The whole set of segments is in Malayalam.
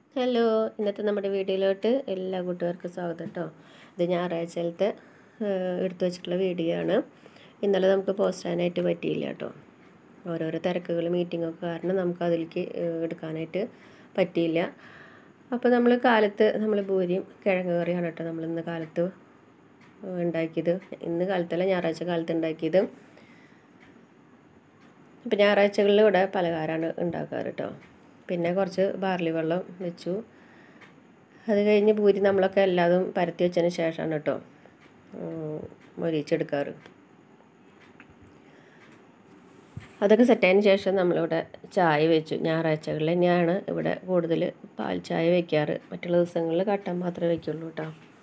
ഹലോ ഇന്നത്തെ നമ്മുടെ വീഡിയോയിലോട്ട് എല്ലാ കൂട്ടുകാർക്കും സ്വാഗതം കേട്ടോ ഇത് ഞായറാഴ്ചയിലത്തെ എടുത്തു വെച്ചിട്ടുള്ള വീഡിയോ ആണ് ഇന്നലെ നമുക്ക് പോസ്റ്റ് ചെയ്യാനായിട്ട് പറ്റിയില്ല കേട്ടോ ഓരോരോ തിരക്കുകൾ മീറ്റിങ്ങൊക്കെ കാരണം നമുക്ക് അതിലേക്ക് എടുക്കാനായിട്ട് പറ്റിയില്ല അപ്പോൾ നമ്മൾ കാലത്ത് നമ്മൾ ഭൂരിയും കിഴങ്ങ് കറിയാണ് കേട്ടോ നമ്മൾ ഇന്ന് കാലത്ത് ഉണ്ടാക്കിയത് ഇന്ന് കാലത്തല്ല ഞായറാഴ്ച കാലത്ത് ഉണ്ടാക്കിയത് അപ്പോൾ ഞായറാഴ്ചകളിൽ ഇവിടെ പലഹാരമാണ് ഉണ്ടാക്കാറ് കേട്ടോ പിന്നെ കുറച്ച് ബാർലി വെള്ളം വെച്ചു അത് കഴിഞ്ഞ് പൂരി നമ്മളൊക്കെ എല്ലാതും പരത്തി വെച്ചതിന് ശേഷമാണ് കേട്ടോ മൊരിച്ചെടുക്കാറ് അതൊക്കെ സെറ്റായതിന് ശേഷം നമ്മളിവിടെ ചായ വെച്ചു ഞായറാഴ്ചകളിൽ തന്നെയാണ് ഇവിടെ കൂടുതൽ പാൽ ചായ വെക്കാറ് മറ്റുള്ള ദിവസങ്ങളിൽ കട്ടൻ മാത്രമേ വയ്ക്കുള്ളൂ കേട്ടോ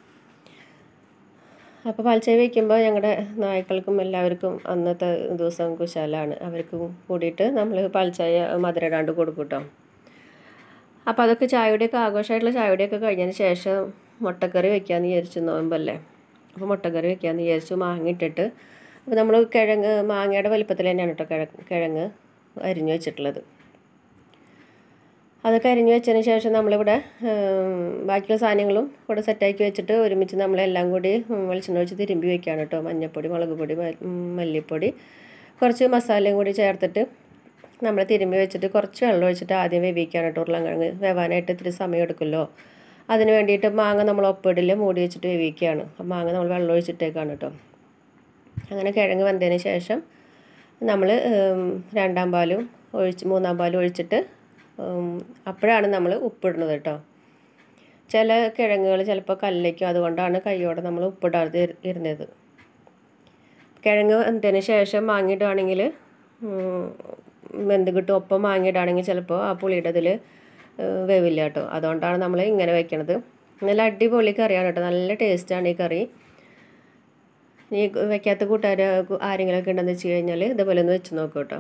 അപ്പോൾ പാൽച്ചായ വയ്ക്കുമ്പോൾ ഞങ്ങളുടെ നായ്ക്കൾക്കും എല്ലാവർക്കും അന്നത്തെ ദിവസം കുശാലാണ് അവർക്കും കൂടിയിട്ട് നമ്മൾ പാൽച്ചായ മധുരം ഇടാണ്ട് കൊടുക്കും കേട്ടോ അപ്പോൾ അതൊക്കെ ചായയുടെയൊക്കെ ആഘോഷമായിട്ടുള്ള ചായയുടെയൊക്കെ കഴിഞ്ഞതിന് ശേഷം മുട്ടക്കറി വെക്കാമെന്ന് വിചാരിച്ചു നോമ്പല്ലേ അപ്പോൾ മുട്ടക്കറി വെക്കാമെന്ന് വിചാരിച്ചു മാങ്ങ ഇട്ടിട്ട് അപ്പോൾ നമ്മൾ കിഴങ്ങ് മാങ്ങയുടെ വലിപ്പത്തിൽ തന്നെയാണ് കേട്ടോ കിഴങ്ങ് കിഴങ്ങ് അരിഞ്ഞു വെച്ചിട്ടുള്ളത് അതൊക്കെ അരിഞ്ഞു വെച്ചതിന് ശേഷം നമ്മളിവിടെ ബാക്കിയുള്ള സാധനങ്ങളും ഇവിടെ സെറ്റാക്കി വെച്ചിട്ട് ഒരുമിച്ച് നമ്മളെല്ലാം കൂടി വെളിച്ചെണ്ണ ഒഴിച്ച് തിരുമ്പി വെക്കുകയാണ് കേട്ടോ മഞ്ഞൾപ്പൊടി മുളക് പൊടി മല്ലിപ്പൊടി കുറച്ച് മസാലയും കൂടി ചേർത്തിട്ട് നമ്മൾ തിരുമ്പി വെച്ചിട്ട് കുറച്ച് വെള്ളം ഒഴിച്ചിട്ട് ആദ്യം വേവിക്കുകയാണ് കേട്ടോ ഉരുളൻകിഴങ്ങ് വേവാനായിട്ട് ഇത്തിരി സമയം എടുക്കുമല്ലോ അതിന് വേണ്ടിയിട്ട് മാങ്ങ നമ്മൾ ഒപ്പിടിൽ മൂടി വെച്ചിട്ട് വേവിക്കുകയാണ് അപ്പം മാങ്ങ നമ്മൾ വെള്ളം ഒഴിച്ചിട്ടേക്കാണ് കേട്ടോ അങ്ങനെ കിഴങ്ങ് വെന്തതിന് ശേഷം നമ്മൾ രണ്ടാം പാലും ഒഴിച്ച് മൂന്നാം പാലും ഒഴിച്ചിട്ട് അപ്പോഴാണ് നമ്മൾ ഉപ്പിടുന്നത് കേട്ടോ ചില കിഴങ്ങുകൾ ചിലപ്പോൾ കല്ലിലേക്കും അതുകൊണ്ടാണ് കൈയോടെ നമ്മൾ ഉപ്പിടാതെ ഇരുന്നത് കിഴങ്ങ് വെന്തതിന് ശേഷം മാങ്ങിയിടുകയാണെങ്കിൽ വെന്ത് കിട്ടും ഒപ്പം മാങ്ങിയിടുകയാണെങ്കിൽ ചിലപ്പോൾ ആ പുളിയുടെ ഇതിൽ വേവില്ല കേട്ടോ അതുകൊണ്ടാണ് നമ്മൾ ഇങ്ങനെ വെക്കണത് നല്ല അടിപൊളി കറിയാണ് കേട്ടോ നല്ല ടേസ്റ്റാണ് ഈ കറി ഈ വെക്കാത്ത കൂട്ടുകാർ ആരെങ്കിലുമൊക്കെ ഉണ്ടെന്ന് വെച്ച് കഴിഞ്ഞാൽ ഇതുപോലെ ഒന്ന് വെച്ച് നോക്കൂ കേട്ടോ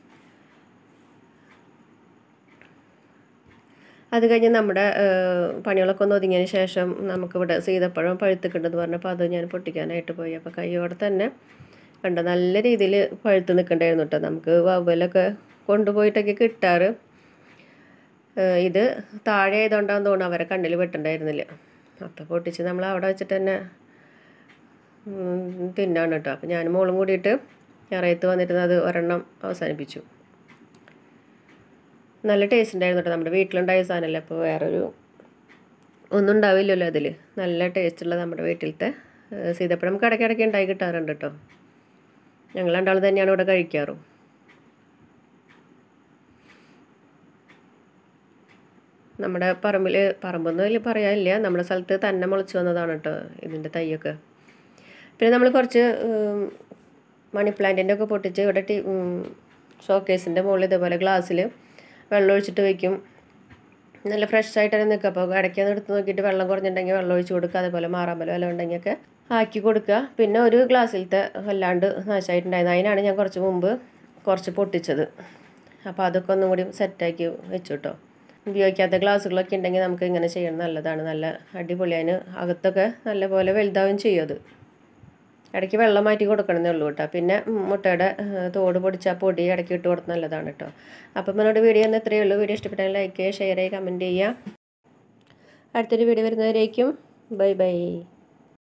അത് കഴിഞ്ഞ് നമ്മുടെ പണികളൊക്കെ ഒന്ന് ഒതുങ്ങിയതിന് ശേഷം നമുക്കിവിടെ സീതപ്പഴം പഴുത്തിക്കുണ്ടെന്ന് പറഞ്ഞപ്പോൾ അത് ഞാൻ പൊട്ടിക്കാനായിട്ട് പോയി അപ്പോൾ കൈയോടെ തന്നെ കണ്ട നല്ല രീതിയിൽ പഴുത്ത് നിൽക്കണ്ടായിരുന്നു കേട്ടോ നമുക്ക് വവ്വലൊക്കെ കൊണ്ടുപോയിട്ടൊക്കെ കിട്ടാറ് ഇത് താഴെ ആയതുകൊണ്ടാന്ന് തോന്നുന്നു അവരെ കണ്ണിൽ വെട്ടുണ്ടായിരുന്നില്ല അപ്പോൾ പൊട്ടിച്ച് നമ്മൾ അവിടെ വെച്ചിട്ട് തന്നെ തിന്നാണ് കേട്ടോ അപ്പോൾ ഞാൻ മോളും കൂടിയിട്ട് ഞായറായത്ത് വന്നിട്ട് അത് ഒരെണ്ണം അവസാനിപ്പിച്ചു നല്ല ടേസ്റ്റ് ഉണ്ടായിരുന്നു കേട്ടോ നമ്മുടെ വീട്ടിലുണ്ടായ സാധനമല്ലേ അപ്പോൾ വേറൊരു ഒന്നും ഉണ്ടാവില്ലല്ലോ അതിൽ നല്ല ടേസ്റ്റുള്ള നമ്മുടെ വീട്ടിലത്തെ സീതപ്പഴം നമുക്ക് ഇടയ്ക്കിടയ്ക്ക് ഉണ്ടായി കിട്ടാറുണ്ട് കേട്ടോ ഞങ്ങൾ രണ്ടാൾ തന്നെയാണ് ഇവിടെ കഴിക്കാറും നമ്മുടെ പറമ്പിൽ പറമ്പൊന്നും വലിയ പറയാനില്ല നമ്മുടെ സ്ഥലത്ത് തന്നെ മുളച്ച് വന്നതാണ് കേട്ടോ ഇതിൻ്റെ തൈയൊക്കെ പിന്നെ നമ്മൾ കുറച്ച് മണി പ്ലാന്റിൻ്റെ ഒക്കെ പൊട്ടിച്ച് ഇവിടെ ടി ഷോക്കേസിൻ്റെ മുകളിൽ ഇതേപോലെ ഗ്ലാസ്സിൽ വെള്ളം ഒഴിച്ചിട്ട് വയ്ക്കും നല്ല ഫ്രഷ് ആയിട്ട് തന്നെ നിൽക്കുക അപ്പോൾ ഇടയ്ക്കൊന്ന് എടുത്ത് നോക്കിയിട്ട് വെള്ളം കുറഞ്ഞിട്ടുണ്ടെങ്കിൽ വെള്ളം ഒഴിച്ച് കൊടുക്കുക അതേപോലെ മാറാമ്പലം വല്ലതും ഉണ്ടെങ്കിലൊക്കെ ആക്കി കൊടുക്കുക പിന്നെ ഒരു ഗ്ലാസ്സിലത്തെ വല്ലാണ്ട് നാശമായിട്ടുണ്ടായിരുന്നു അതിനാണ് ഞാൻ കുറച്ച് മുമ്പ് കുറച്ച് പൊട്ടിച്ചത് അപ്പോൾ അതൊക്കെ ഒന്നും കൂടി സെറ്റാക്കി വെച്ചു കേട്ടോ ഉപയോഗിക്കാത്ത ഗ്ലാസ്സുകളൊക്കെ ഉണ്ടെങ്കിൽ നമുക്ക് ഇങ്ങനെ ചെയ്യണം നല്ലതാണ് നല്ല അടിപൊളി അതിന് അകത്തൊക്കെ നല്ലപോലെ വലുതാവും ചെയ്യും അത് ഇടയ്ക്ക് വെള്ളം മാറ്റി കൊടുക്കണമെന്നേ ഉള്ളൂ കേട്ടോ പിന്നെ മുട്ടയുടെ തോട് പൊടിച്ച പൊടി ഇടയ്ക്ക് ഇട്ട് കൊടുത്ത് നല്ലതാണ് കേട്ടോ അപ്പം എന്നോട് വീഡിയോ ഒന്ന് ഇത്രയേ ഉള്ളൂ വീഡിയോ ഇഷ്ടപ്പെട്ടാൽ ലൈക്ക് ചെയ്യുക ഷെയർ ചെയ്യുക കമൻറ്റ് ചെയ്യുക അടുത്തൊരു വീഡിയോ വരുന്നവരേക്കും ബൈ ബൈ